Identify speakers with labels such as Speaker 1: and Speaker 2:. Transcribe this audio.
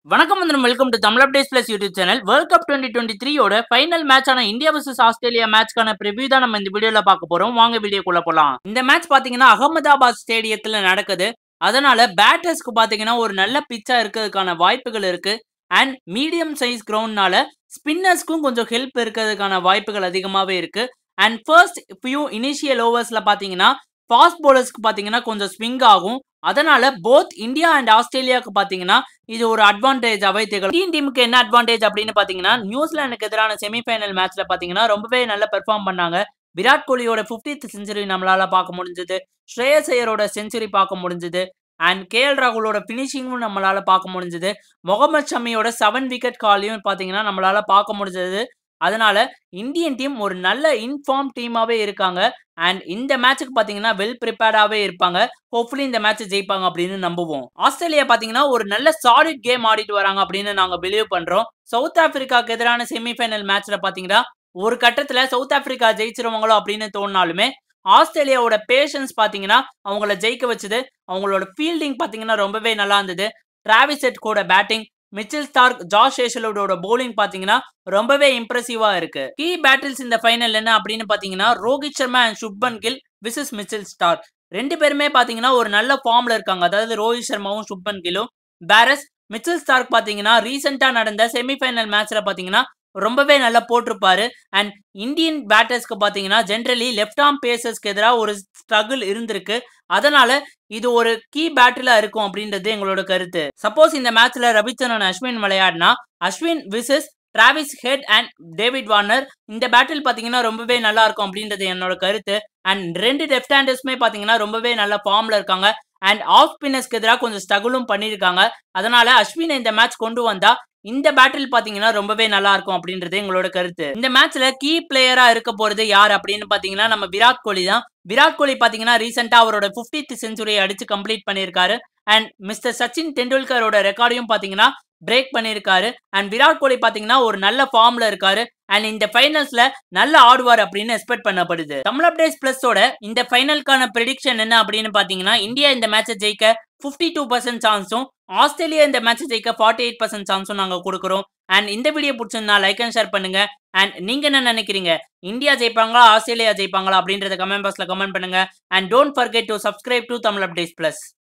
Speaker 1: வணக்கம் மற்றும் welcome to Tamil updates plus YouTube channel world cup twenty twenty த்ரீயோட final மேட்சான இந்தியா வர்சஸ் ஆஸ்திரேலியா மேட்ச்க்கான ப்ரிவியூ தான் நம்ம இந்த வீடியோல பார்க்க போறோம் வாங்க வீடியோக்குள்ள போலாம் இந்த மேட்ச் பாத்தீங்கன்னா அகமதாபாத் ஸ்டேடியத்துல நடக்குது அதனால பேட்டர்ஸ்க்கு பாத்தீங்கன்னா ஒரு நல்ல பிச்சா இருக்கிறதுக்கான வாய்ப்புகள் இருக்கு அண்ட் மீடியம் சைஸ் கிரவுண்ட்னால ஸ்பின்னர்ஸ்க்கும் கொஞ்சம் ஹெல்ப் இருக்கிறதுக்கான வாய்ப்புகள் அதிகமாகவே இருக்கு அண்ட் ஃபர்ஸ்ட் ஃபியூ இனிஷியல் ஓவர்ஸ்ல பாத்தீங்கன்னா ஃபாஸ்ட் bowlersக்கு பாத்தீங்கன்னா கொஞ்சம் ஸ்விங் ஆகும் அதனால போத் இந்தியா அண்ட் ஆஸ்திரேலியாவுக்கு பாத்தீங்கன்னா இது ஒரு அட்வான்டேஜாவே திகழும் இந்தியன் டீமுக்கு என்ன அட்வான்டேஜ் அப்படின்னு பாத்தீங்கன்னா நியூசிலாந்துக்கு எதிரான செமிஃபைனல் மேட்ச்ல பாத்தீங்கன்னா ரொம்பவே நல்லா பெர்ஃபார்ம் பண்ணாங்க விராட் கோலியோட 50th செஞ்சுரி நம்மளால பார்க்க முடிஞ்சது ஸ்ரேயஸ் ஐயரோட செஞ்சுரி பார்க்க முடிஞ்சது அண்ட் கேஎல் ராகுலோட ஃபினிஷிங்கும் நம்மளால பார்க்க முடிஞ்சது முகமது ஷமியோட செவன் விக்கெட் காலையும் பாத்தீங்கன்னா நம்மளால பார்க்க முடிஞ்சது அதனால இந்தியன் டீம் ஒரு நல்ல இன்ஃபார்ம் டீமாவே இருக்காங்க அண்ட் இந்த மேட்சுக்கு பாத்தீங்கன்னா வெல் ப்ரிப்பேர்டாவே இருப்பாங்க ஹோப்ஃபுல்லி இந்த மேட்ச் ஜெயிப்பாங்க அப்படின்னு நம்புவோம் ஆஸ்திரேலியா பாத்தீங்கன்னா ஒரு நல்ல சாலிட் கேம் ஆடிட்டு வராங்க அப்படின்னு நாங்க பிலீவ் பண்றோம் சவுத் ஆப்பிரிக்காக்கு எதிரான செமிஃபைனல் மேட்ச்ல பாத்தீங்கன்னா ஒரு கட்டத்துல சவுத் ஆப்பிரிக்கா ஜெயிச்சிருவாங்களோ அப்படின்னு தோணினாலுமே ஆஸ்திரேலியாவோட பேஷன்ஸ் பாத்தீங்கன்னா அவங்கள ஜெயிக்க வச்சது அவங்களோட ஃபீல்டிங் பாத்தீங்கன்னா ரொம்பவே நல்லா இருந்தது டிராவிஸ் செட் கூட பேட்டிங் மிச்சில் ஸ்டார்க் ஜாஷ் ஏஷலோட bowling பாத்தீங்கன்னா ரொம்பவே இம்ப்ரெசிவா இருக்கு கீ பேட்டில்ஸ் இந்த ஃபைனல் என்ன அப்படின்னு பாத்தீங்கன்னா Rohit Sharma and Shubman Gill versus Mitchell Starc ரெண்டு பேருமே பாத்தீங்கன்னா ஒரு நல்ல ஃபார்ம்ல இருக்காங்க அதாவது ரோஹித் சர்மாவும் சுப்மன் கிலும் பேரஸ் மிச்சில் ஸ்டார்க் பாத்தீங்கன்னா ரீசெண்டா நடந்த செமிஃபைனல் மேட்ச்ல பாத்தீங்கன்னா ரொம்பவே நல்லா போட்டிருப்பாரு அண்ட் இந்தியன் பேட்டர்ஸ்க்கு பாத்தீங்கன்னா ஜென்ரலி லெஃப்ட் ஆர்ம் பேசர்ஸ்க்கு எதிராக ஒரு ஸ்ட்ரகிள் இருந்திருக்கு அதனால இது ஒரு கீ பேட்டிலா இருக்கும் அப்படின்றது எங்களோட கருத்து சப்போஸ் இந்த மேட்ச்ல ரவிச்சந்திரன் அஸ்வின் விளையாடினா Ashwin versus Travis Head and David Warner இந்த பேட்டில் பாத்தீங்கன்னா ரொம்பவே நல்லா இருக்கும் அப்படின்றது என்னோட கருத்து அண்ட் ரெண்டு லெஃப்ட் ஹேண்டர்ஸ்மே பாத்தீங்கன்னா ரொம்பவே நல்ல ஃபார்ம்ல இருக்காங்க அண்ட் ஆஃப் ஸ்பின்னர்ஸ்க்கு எதிராக கொஞ்சம் ஸ்ட்ரகுளும் பண்ணியிருக்காங்க அதனால அஸ்வினை இந்த மேட்ச் கொண்டு வந்தா இந்த பேட்டில் பாத்தீங்கன்னா ரொம்பவே நல்லா இருக்கும் அப்படின்றது எங்களோட கருத்து இந்த மேட்ச்ல கீ பிளேயரா இருக்க போறது யார் அப்படின்னு பாத்தீங்கன்னா நம்ம விராட் கோலி தான் விராட் கோலி பாத்தீங்கன்னா ரீசெண்டா அவரோட 50th செஞ்சுரியை அடிச்சு கம்ப்ளீட் பண்ணியிருக்காரு அண்ட் மிஸ்டர் சச்சின் டெண்டுல்கரோட ரெக்கார்டையும் பாத்தீங்கன்னா பிரேக் பண்ணியிருக்காரு அண்ட் விராட் கோலி பாத்தீங்கன்னா ஒரு நல்ல ஃபார்ம்ல இருக்காரு அண்ட் இந்த ஃபைனல்ஸ்ல நல்ல ஆடுவார் அப்படின்னு எக்ஸ்பெக்ட் பண்ணப்படுது தமிழ் அப்டேட்ஸ் பிளஸோட இந்த ஃபைனலுக்கான ப்ரெடிக்ஷன் என்ன அப்படின்னு பாத்தீங்கன்னா இந்தியா இந்த மேட்சை ஜெயிக்க 52% டூ பர்சன்ட் சான்ஸும் ஆஸ்திரேலியா இந்த மேட்சை ஜெயிக்க ஃபார்ட்டி எயிட் பர்சன்ட் சான்ஸும் நாங்க கொடுக்குறோம் அண்ட் இந்த வீடியோ பிடிச்சிருந்தா லைக் அண்ட் ஷேர் பண்ணுங்க அண்ட் நீங்க என்ன நினைக்கிறீங்க இந்தியா ஜெயிப்பாங்களா ஆஸ்திரேலியா ஜெயிப்பாங்களா அப்படின்றத கமெண்ட் பாக்ஸ்ல கமெண்ட் பண்ணுங்க and don't forget to subscribe to Tamil updates plus